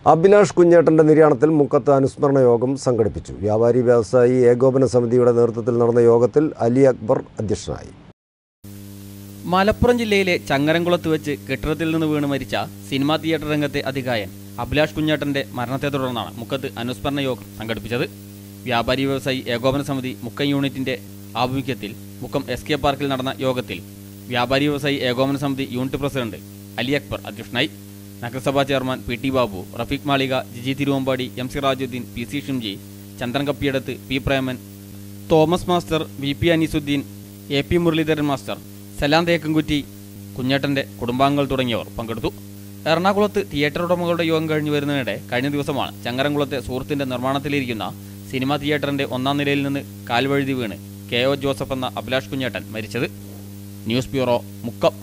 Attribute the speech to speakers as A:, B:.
A: അഭിലാഷ് കുഞ്ഞേട്ടന്റെ നിര്യാണത്തിൽ മുക്കത്ത് അനുസ്മരണ യോഗം സംഘടിപ്പിച്ചു വ്യാപാരി വ്യവസായി ഏകോപന സമിതിയുടെ നേതൃത്വത്തിൽ നടന്ന യോഗത്തിൽ അലി അക്ബർ അധ്യക്ഷനായി
B: മലപ്പുറം ജില്ലയിലെ ചങ്ങരംകുളത്ത് വെച്ച് കെട്ടിടത്തിൽ നിന്ന് വീണ് മരിച്ച സിനിമാ തിയേറ്റർ രംഗത്തെ അധികായൻ അഭിലാഷ് കുഞ്ഞേട്ടന്റെ മരണത്തെ തുടർന്നാണ് മുക്കത്ത് അനുസ്മരണ യോഗം സംഘടിപ്പിച്ചത് വ്യാപാരി വ്യവസായി ഏകോപന സമിതി മുക്കം യൂണിറ്റിന്റെ ആഭിമുഖ്യത്തിൽ മുക്കം എസ് കെ പാർക്കിൽ നടന്ന യോഗത്തിൽ വ്യാപാരി വ്യവസായി ഏകോപന സമിതി യൂണിറ്റ് പ്രസിഡന്റ് അലി അക്ബർ അധ്യക്ഷനായി നഗരസഭാ chairman P T Babu Rafeeq Malika Jiji Thiruvambadi M C Rajuddin P C Shimji Chandran Kappiyadath P Preman Thomas master V P Aneesuddin A P Muraleedharan master Salam Thekkankutti കുഞ്ഞേട്ടന്റെ കുടുംബാംഗങ്ങൾ തുടങ്ങിയവർ പങ്കെടുത്തു എറണാകുളത്ത് തിയേറ്റർ ഉടമകളുടെ യോഗം കഴിഞ്ഞു വരുന്നതിനിടെ കഴിഞ്ഞ ദിവസമാണ് ചങ്ങരംകുളത്തെ സുഹൃത്തിന്റെ നിർമ്മാണത്തിലിരിക്കുന്ന സിനിമാ തിയേറ്ററിന്റെ ഒന്നാം നിലയിൽ നിന്ന് കാൽവഴുതി വീണ് കെ ഒ ജോസഫ് എന്ന അഭിലാഷ് കുഞ്ഞേട്ടൻ മരിച്ചത് ന്യൂസ് ബ്യൂറോ മുക്കം